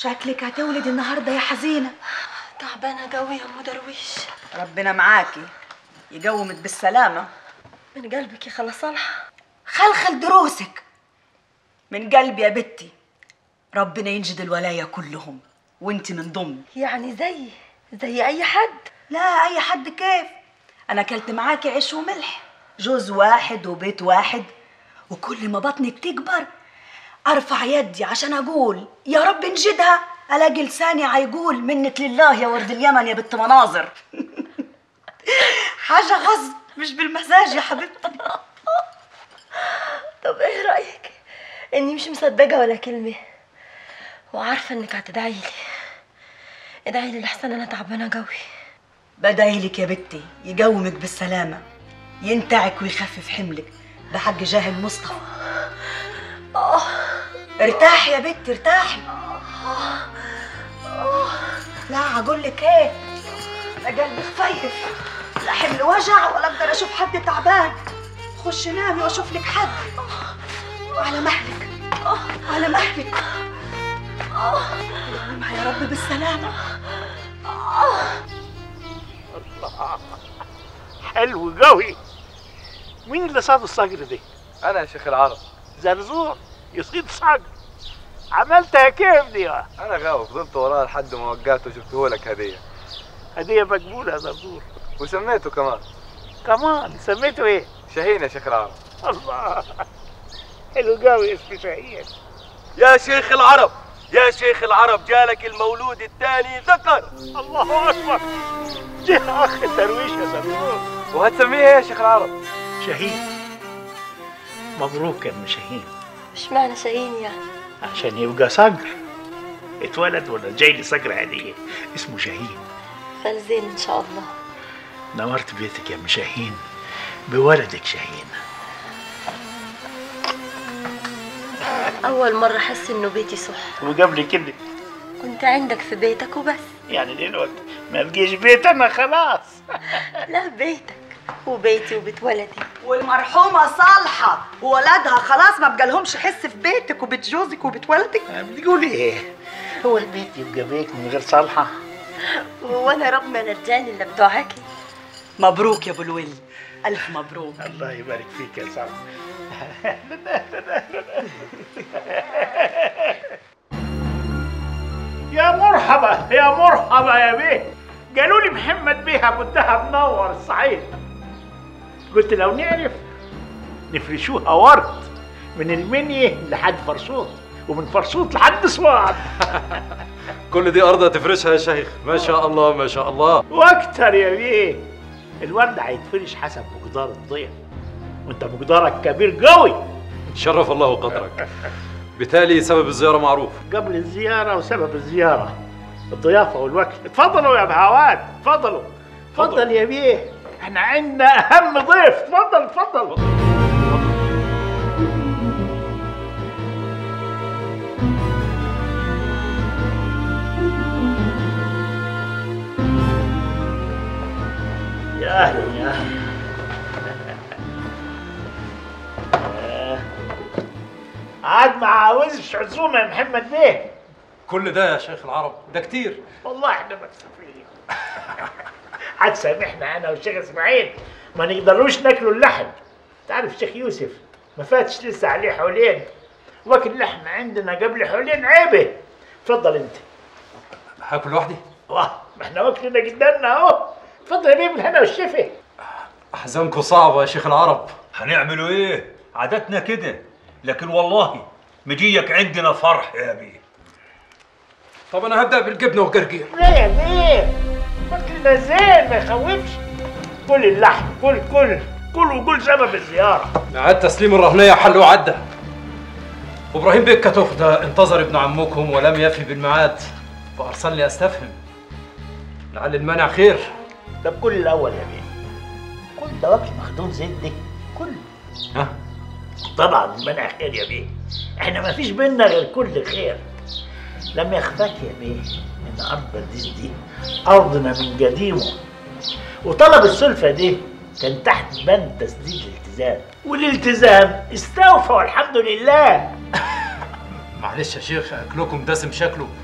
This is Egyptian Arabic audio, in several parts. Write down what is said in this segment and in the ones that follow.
شكلك هتولد النهارده يا حزينه تعبانه قوي يا ام درويش ربنا معاكي يقومك بالسلامه من قلبك يا خلا صالحه خلخل دروسك من قلبي يا بنتي ربنا ينجد الولايه كلهم وانت من ضمن يعني زي زي اي حد لا اي حد كيف انا اكلت معاكي عيش وملح جوز واحد وبيت واحد وكل ما بطنك تكبر ارفع يدي عشان اقول يا رب نجدها الاقي لساني عيقول منك لله يا ورد اليمن يا بنت مناظر حاجه غصب مش بالمزاج يا حبيبتي طب ايه رايك اني مش مصدقه ولا كلمه وعارفه انك هتدعي لي ادعي لي لحسن انا تعبانه قوي بدايلك يا بنتي يقومك بالسلامه ينتعك ويخفف حملك بحق جاه المصطفى ارتاحي يا بنتي ارتاحي لا اقول لك ايه انا قلبي خفيف لا حمل وجع ولا اقدر اشوف حد تعبان خش نامي واشوف لك حد على مهلك على مهلك يقومها يا رب بالسلامه حلو قوي مين اللي صاد الصقر دي؟ انا يا شيخ العرب زرزور يصيد صقر عملتها كيف دي؟ انا غاوي فضلت وراه لحد ما وقعت وجبته لك هديه هدية مقبولة يا زرزور وسميته كمان كمان سميته ايه؟ شاهين يا شيخ العرب الله حلو قوي اسمه شاهين يا شيخ العرب يا شيخ العرب جالك المولود الثاني ذكر الله اكبر جه اخ الدرويش يا زرزور وهتسميه ايه يا شيخ العرب شاهين مبروك يا ام شاهين مش معنى شاهين يعني عشان يبقى صقر اتولد ولا جاي لي صقر عادية اسمه شاهين فالزين ان شاء الله نورت بيتك يا ام شاهين بولدك شاهين اول مره احس انه بيتي صح وقبل كده كنت عندك في بيتك وبس يعني دلوقتي ما بقيش بيت انا خلاص لا بيتك وبيتي وبيت ولدي والمرحومة صالحة وولادها خلاص ما بقالهمش حس في بيتك وبيت جوزك وبيت ولدك بتقولي ايه هو البيت يبقى بيت من غير صالحة وانا رب ما نرجعني الا بدعاكي مبروك يا ابو الولي الف مبروك الله يبارك فيك يا صاحبي يا مرحبا يا مرحبا يا بيه قالوا لي محمد بيه ابو الدهب منور الصعيد قلت لو نعرف نفرشوها ورد من المنيه لحد فرسوط ومن فرسوط لحد صواب كل دي ارض تفرشها يا شيخ ما شاء الله ما شاء الله واكتر يا بيه الورد هيتفرش حسب مقدار الضيف وانت مقدارك كبير قوي شرف الله قدرك بالتالي سبب الزياره معروف قبل الزيارة وسبب الزيارة الضيافة والوكل اتفضلوا يا بهوات اتفضلوا اتفضل يا بيه احنا عندنا اهم ضيف اتفضل اتفضل يا اهلا يا اهلا آه. عاد ما عاوزش عزومه يا محمد بيه كل ده يا شيخ العرب ده كتير والله احنا مكسوفين هتسامحنا انا والشيخ اسماعيل ما نقدروش ناكلوا اللحم تعرف الشيخ يوسف ما فاتش لسه عليه حولين واكل لحم عندنا قبل حولين عيبه اتفضل انت هاكل لوحدي واه ما احنا واكلنا قدامنا اهو اتفضل يا بيه بالهنا والشفا احزانكم صعبه يا شيخ العرب هنعملوا ايه؟ عادتنا كده لكن والله مجيك عندنا فرح يا بيه طب انا هبدا بالجبنه والجرجير لا يا بيه اكلنا زين ما يخوفش كل اللحم كل كل كل وكل سبب الزياره عاد تسليم الرهنيه حل وعدى وابراهيم بيك كتوخ ده انتظر ابن عمكم ولم يفي بالميعاد فارسلني استفهم لعل المنع خير طب كل الاول يا بيه كل ده واكل مخدوم زيت دي كل ها طبعا المنع خير يا بيه احنا ما فيش بينا غير كل خير لم يخفاك يا بيه ان ارض برديس دي ارضنا من قديمه وطلب السلفه دي كان تحت بند تسديد الالتزام والالتزام استوفى والحمد لله معلش يا شيخ اكلكم دسم شكله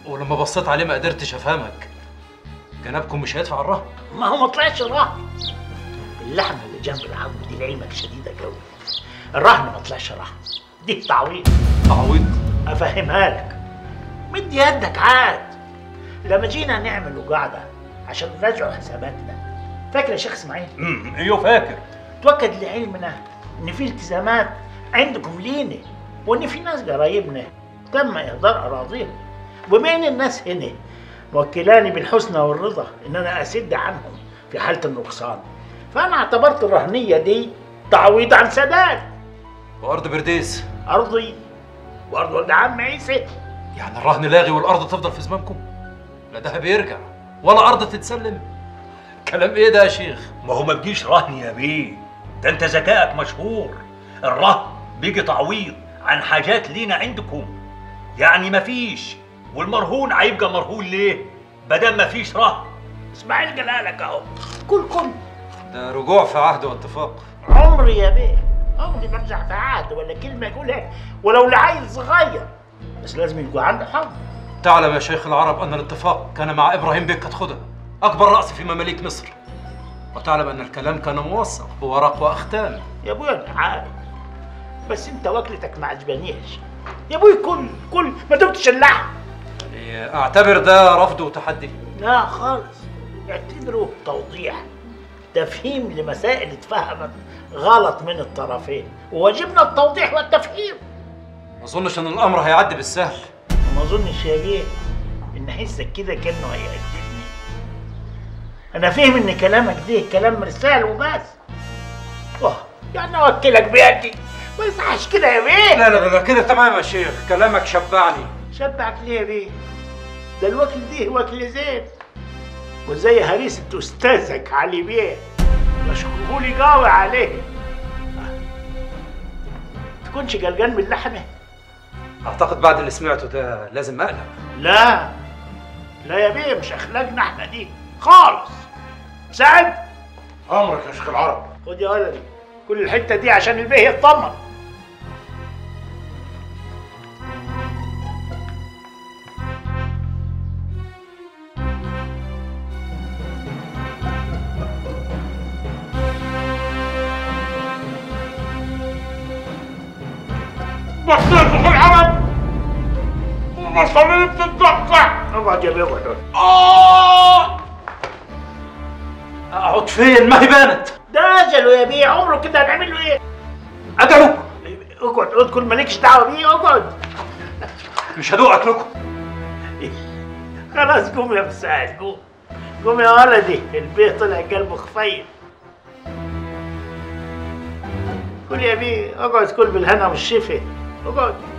ولما بصيت عليه ما قدرتش افهمك جنابكم مش هيدفع الرهن ما هو ما طلعش رهن اللحمه اللي جنب العظم دي لعلمك شديده قوي الرهن ما طلعش رهن دي تعويض تعويض افهمها لك مد يدك عاد لما جينا نعمل قاعده عشان نراجعوا حساباتنا فاكر يا شيخ اسماعيل امم ايوه فاكر توكد لعلمنا ان في التزامات عندكم لينا وان في ناس قرايبنا تم اهدار اراضيهم وبين الناس هنا موكلاني بالحسنى والرضا ان انا اسد عنهم في حاله النقصان فانا اعتبرت الرهنيه دي تعويض عن سداد وارض برديس ارضي وارض ولد عم عيسى يعني الرهن لاغي والارض تفضل في زمامكم لا ده بيرجع ولا ارض تتسلم كلام ايه ده يا شيخ ما هو ما بيجيش رهن يا بيه ده انت ذكائك مشهور الرهن بيجي تعويض عن حاجات لينا عندكم يعني ما فيش والمرهون هيبقى مرهون ليه بدل ما فيش رهن اسماعيل قالها لك اهو كلكم ده رجوع في عهد واتفاق عمري يا بيه عمري برجع في عهد ولا كلمه اقولها ولو لعيل صغير بس لازم يكون عنده حظ تعلم يا شيخ العرب ان الاتفاق كان مع ابراهيم بك خدها اكبر راس في مماليك مصر وتعلم ان الكلام كان موثق بورق واختام يا ابويا انا عارف بس انت وكلتك ما عجبانيش يا ابوي كل كل ما دمتش اللحم يعني اعتبر ده رفض وتحدي لا خالص اعتبره توضيح تفهيم لمسائل اتفهمت غلط من الطرفين وواجبنا التوضيح والتفهيم ما اظنش ان الامر هيعدي بالسهل ما اظنش يا بيه ان حسك كده كانه هيقتلني انا فاهم ان كلامك ده كلام مرسال وبس واه يعني اوكلك بيدي ما يصحش كده يا بيه لا لا لا كده تمام يا شيخ كلامك شبعني شبعك ليه يا بيه ده الوكل ده وكل زين وزي هريسة أستاذك علي بيه مشكورولي قوي عليه تكونش قلقان من اللحمة اعتقد بعد اللي سمعته ده لازم اقلق لا لا يا بيه مش أخلاقنا احنا دي خالص سعد امرك يا شيخ العرب خد يا ولدي كل الحتة دي عشان البيه يطمن بصيت في العرب ومصاريف تتقطع اقعد يا بيه اقعد آه اقعد فين ما هي بانت ده أجله يا بيه عمره كده هنعمل له إيه؟ اجلوا اقعد ادخل مالكش دعوة بيه اقعد مش هدوق اكلكم خلاص قوم يا مساعد قوم قوم يا ولدي البيه طلع قلبه خفيف كل يا بيه اقعد كل بالهنا والشفا اقعد